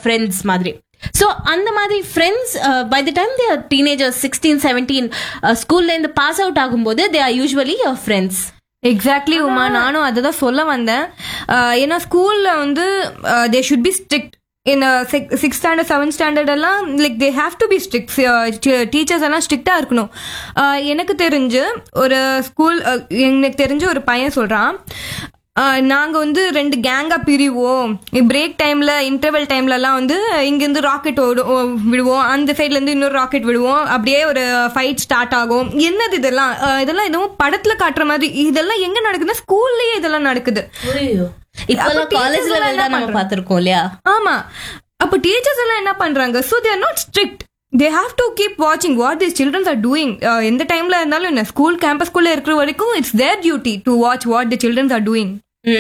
friends மாதிரி so அந்த மாதிரி friends by the time they're teenagers sixteen seventeen ஸ்கூல்ல இருந்து பாஸ் அவுட் ஆகும்போது they are usually your friends exactly Uma நானும் அதை தான் சொல்ல வந்தேன் ஆஹ் ஏன்னா ஸ்கூல்ல வந்து they should be strict in six standard seventh standard எல்லாம் like they have to be strict teachers எல்லாம் ஸ்ட்ரிக்டாக இருக்கணும் ஆஹ் எனக்கு தெரிஞ்சு ஒரு ஸ்கூல் எனக்கு தெரிஞ்சு ஒரு பையன் சொல்கிறான் நாங்கள் வந்து ரெண்டு கேங்காக பிரிவோம் பிரேக் டைமில் இன்டர்வல் டைம்லலாம் வந்து இங்கேருந்து ராக்கெட் ஓடும் விடுவோம் அந்த சைட்லேருந்து இன்னொரு ராக்கெட் விடுவோம் அப்படியே ஒரு ஃபைட் ஸ்டார்ட் ஆகும் என்னது இதெல்லாம் ஆஹ் இதெல்லாம் எதுவும் படத்தில் காட்டுற மாதிரி இதெல்லாம் எங்கே நடக்குதுன்னா ஸ்கூல்லேயே இதெல்லாம் நடக்குது இப்பெல்லாம் அப்ப காலேஜ் teachers எல்லாம் லெவல் தான் என்ன நம்ம பார்த்திருக்கோம் இல்லையா ஆமா அப்போ டீச்சர்ஸ் எல்லாம் என்ன பண்றாங்க so they're not strict they have to keep வாட்சிங் what this childrens are doing எந்த டைம்ல இருந்தாலும் என்ன ஸ்கூல் கேம்பஸ்குள்ள இருக்கிற வரைக்கும் it's their duty to watch what the childrens are doing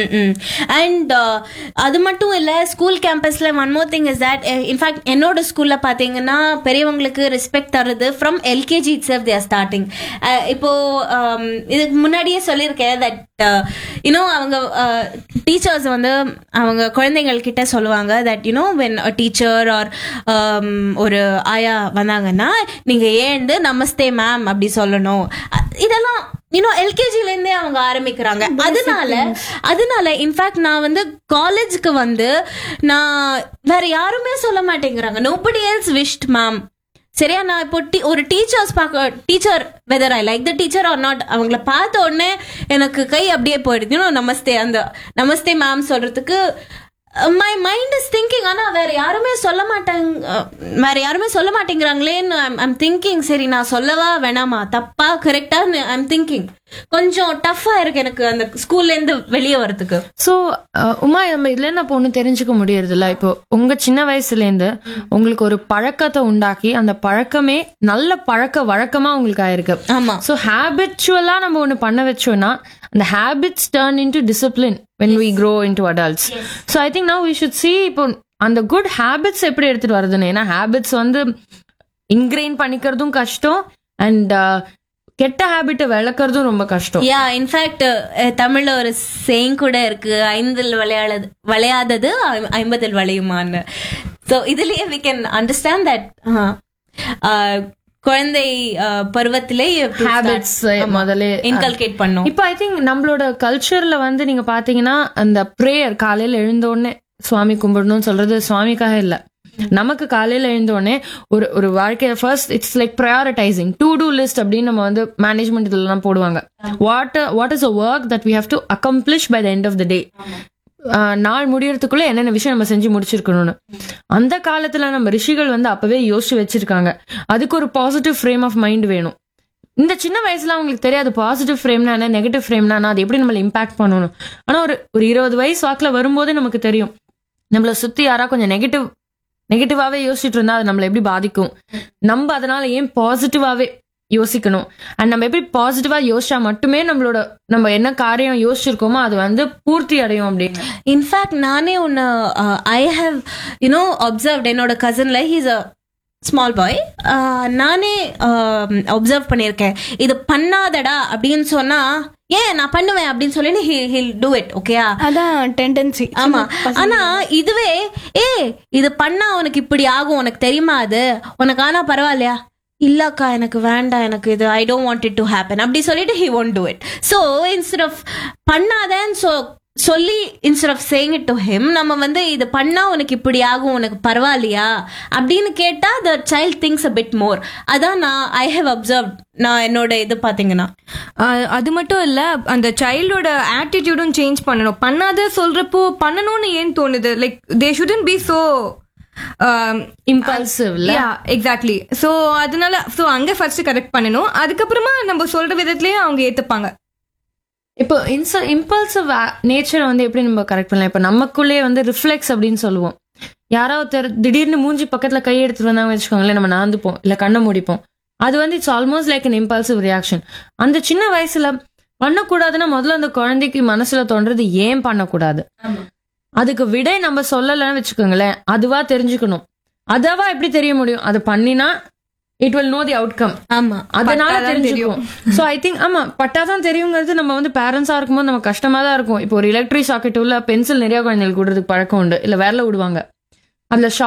and அது மட்டும் இல்லை ஸ்கூல் கேம்பஸில் one more thing is that in fact என்னோட ஸ்கூலில் பார்த்தீங்கன்னா பெரியவங்களுக்கு ரெஸ்பெக்ட் தருது from LKG it's of their starting இப்போ um, இதுக்கு முன்னாடியே சொல்லியிருக்கேன் தட் யூனோ அவங்க டீச்சர்ஸ் வந்து அவங்க குழந்தைங்கள் கிட்ட சொல்லுவாங்க that you know when teacher are ஒரு ஆயா வந்தாங்கன்னா நீங்கள் ஏண்டு நமஸ்தே மேம் அப்படி சொல்லணும் அ- இதெல்லாம் இன்னும் எல்கேஜில இருந்தே அவங்க ஆரம்பிக்கிறாங்க அதனால அதனால இன்ஃபேக்ட் நான் வந்து காலேஜுக்கு வந்து நான் வேற யாருமே சொல்ல மாட்டேங்கிறாங்க நோபடி எல்ஸ் விஷ்ட் மேம் சரியா நான் இப்போ டி- ஒரு டீச்சர்ஸ் பார்க்க teacher whether I like the teacher or not அவங்கள பார்த்த உடனே எனக்கு கை அப்படியே போயிடுது You know, நமஸ்தே அந்த நமஸ்தே மேம் சொல்றதுக்கு மை மைண்ட் இஸ் திங்கிங் ஆனா வேற யாருமே சொல்ல மாட்டாங்க அஹ், வேற யாருமே சொல்ல மாட்டேங்கிறாங்களேன்னு ஐம் திங்கிங் சரி நான் சொல்லவா வேணாமா தப்பா கரெக்டா ஐம் திங்கிங் கொஞ்சம் டஃப்பா இருக்கு எனக்கு அந்த ஸ்கூல்ல இருந்து வெளியே வரதுக்கு ஸோ உமா நம்ம இதுல என்ன பொண்ணு தெரிஞ்சுக்க முடியறதில்ல இப்போ உங்க சின்ன வயசுல இருந்து உங்களுக்கு ஒரு பழக்கத்தை உண்டாக்கி அந்த பழக்கமே நல்ல பழக்க வழக்கமா உங்களுக்கு ஆயிருக்கு ஆமா ஸோ ஹேபிச்சுவலா நம்ம ஒன்று பண்ண வச்சோம்னா அந்த habits turn into discipline when we grow into adults so I think now we should see இப்போ அந்த குட் ஹேபிட்ஸ் எப்படி எடுத்துட்டு வருதுன்னு ஏன்னா ஹேபிட்ஸ் வந்து இன்கிரெயின் பண்ணிக்கிறதும் கஷ்டம் அண்ட் கெட்ட ஹேபிட்டை விளக்குறதும் ரொம்ப கஷ்டம் யா இன்ஃபேக்ட் தமிழ்ல ஒரு சேங் கூட இருக்கு ஐந்தில் விளையாடது விளையாதது ஐ- ஐம்பதில் விளையுமான்னு ஸோ இதுலயே வி கேன் அண்டர்ஸ்டாண்ட் தட் குழந்தை uh, பருவத்திலே ஹேபிட்ஸ் முதல்ல இன்கல்கேட் பண்ணும் இப்போ ஐ திங்க் நம்மளோட கல்ச்சர்ல வந்து நீங்க பாத்தீங்கன்னா அந்த ப்ரேயர் காலையில எழுந்த உடனே சுவாமி கும்பிடணும்னு சொல்றது சுவாமிக்காக இல்ல நமக்கு காலையில எழுந்த உடனே ஒரு ஒரு வாழ்க்கைய first it's like prioritising to do list அப்படின்னு நம்ம வந்து மேனேஜ்மெண்ட் இதெல்லாம் போடுவாங்க what what is a work that we have to accomplish by the end of the day நாள் முடியறதுக்குள்ள என்னென்ன விஷயம் நம்ம செஞ்சு முடிச்சிருக்கணும்னு அந்த காலத்துல நம்ம ரிஷிகள் வந்து அப்பவே யோசிச்சு வச்சிருக்காங்க அதுக்கு ஒரு பாசிட்டிவ் ஃப்ரேம் ஆஃப் மைண்ட் வேணும் இந்த சின்ன வயசுல அவங்களுக்கு தெரியாது பாசிட்டிவ் ஃப்ரேம்னா என்ன நெகட்டிவ் ஃப்ரேம்னா என்ன அது எப்படி நம்மள இம்பாக்ட் பண்ணணும் ஆனா ஒரு ஒரு இருபது வயசு வாக்குல வரும்போதே நமக்கு தெரியும் நம்மள சுத்தி யாரா கொஞ்சம் நெகட்டிவ் நெகட்டிவாவே யோசிச்சுட்டு இருந்தா அது நம்மள எப்படி பாதிக்கும் நம்ம அதனால ஏன் பாசிட்டிவாவே யோசிக்கணும் அண்ட் நம்ம எப்படி பாசிட்டிவா யோசிச்சா மட்டுமே நம்மளோட நம்ம என்ன காரியம் யோசிச்சிருக்கோமோ அது வந்து பூர்த்தி அடையும் அப்படின்னு இன்ஃபேக்ட் நானே ஒன்று ஐ ஹவ் யூனோ அப்சர்வ்ட் என்னோட கசன்ல ஹீஸ் அ ஸ்மால் பாய் நானே அப்சர்வ் பண்ணியிருக்கேன் இது பண்ணாதடா அப்படின்னு சொன்னா ஏன் நான் பண்ணுவேன் அப்படின்னு சொல்லி ஹில் டூ இட் ஓகேயா அதான் டெண்டன்சி ஆமா ஆனா இதுவே ஏ இது பண்ணா உனக்கு இப்படி ஆகும் உனக்கு தெரியுமா அது உனக்கு ஆனா பரவாயில்லையா இல்லக்கா எனக்கு வேண்டாம் எனக்கு இது I don't want it to happen அப்படி சொல்லிட்டு he won't do it so instead of பண்ணாதேன்னு சொ சொல்லி instead of saying it to him நம்ம வந்து இது பண்ணா உனக்கு இப்படி ஆகும் உனக்கு பரவாயில்லையா அப்படின்னு கேட்டா the child thinks a bit more அதான் நான் ஐ ஹவ் அப்சர்வ் நான் என்னோட இது பாத்தீங்கன்னா ஆஹ் அது மட்டும் இல்ல அந்த சைல்டோட ஆட்டிடியூடும் சேஞ்ச் பண்ணணும் பண்ணாத சொல்றப்போ பண்ணணும்னு ஏன் தோணுது like they shouldn't be so impulsive exactly so அதனால ஸோ அங்க ஃபர்ஸ்ட் கரெக்ட் பண்ணணும் அதுக்கப்புறமா நம்ம சொல்ற விதத்துலயே அவங்க ஏத்துப்பாங்க இப்போ இன்ச இம்பல்சிவ் நேச்சர் வந்து எப்படி நம்ம கரெக்ட் பண்ணலாம் இப்போ நமக்குள்ளே வந்து ரிஃப்ளெக்ஸ் அப்படின்னு சொல்லுவோம் யாராவது ஒருத்தர் திடீர்னு மூஞ்சி பக்கத்துல கை எடுத்துட்டு வந்தாங்க வச்சுக்கோங்களேன் நம்ம நாந்துப்போம் இல்ல கண்ணை மூடிப்போம் அது வந்து it's almost like an impulsive reaction அந்த சின்ன வயசுல பண்ணக்கூடாதுன்னா முதல்ல அந்த குழந்தைக்கு மனசுல தோன்றது ஏன் பண்ணக்கூடாது அதுக்கு விடை நம்ம சொல்லலைன்னு வச்சுக்கோங்களேன் அதுவா தெரிஞ்சுக்கணும் அதுவா எப்படி தெரிய முடியும் அது பண்ணினா it will know the outcome ஆமா அதனால பட்டாதான் தெரிஞ்சுக்கும் சோ ஐ திங்க் ஆமா பட்டாதான் தெரியுங்கிறது நம்ம வந்து பேரண்ட்ஸா இருக்கும்போது நம்ம கஷ்டமா தான் இருக்கும் இப்போ ஒரு எலக்ட்ரிக் சாக்கெட் உள்ள பென்சில் நிறைய குழந்தைகளுக்கு விடுறதுக்கு பழக்கம் உண்டு இல்ல விரல விடுவாங்க அதுல